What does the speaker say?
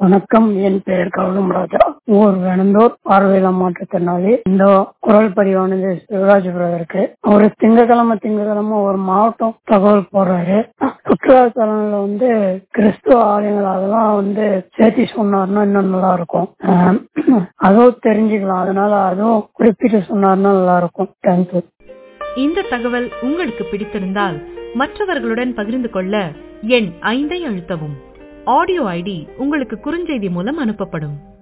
வணக்கம் என் பெயர் கௌதம் ராஜா ஊர் வெனந்தூர் பார்வையில மாற்றுத்திறனாளி இந்த குரல் பதிவானது சிவராஜ் பிரதருக்கு ஒரு திங்கக்கிழமை திங்கக்கிழமை ஒரு மாவட்டம் தகவல் போடுறாரு சுற்றுலா தலங்கள்ல வந்து கிறிஸ்துவ ஆலயங்கள் அதெல்லாம் வந்து சேர்த்து சொன்னாருன்னா இன்னும் நல்லா இருக்கும் ஆஹ் அதுவும் தெரிஞ்சுக்கலாம் அதனால அதுவும் குறிப்பிட்டு சொன்னாருன்னா நல்லா இருக்கும் தேங்க்யூ இந்த தகவல் உங்களுக்கு பிடித்திருந்தால் மற்றவர்களுடன் பகிர்ந்து கொள்ள எண் ஐந்தை அழுத்தவும் ஆடியோ ஐடி உங்களுக்கு குறுஞ்செய்தி மூலம் அனுப்பப்படும்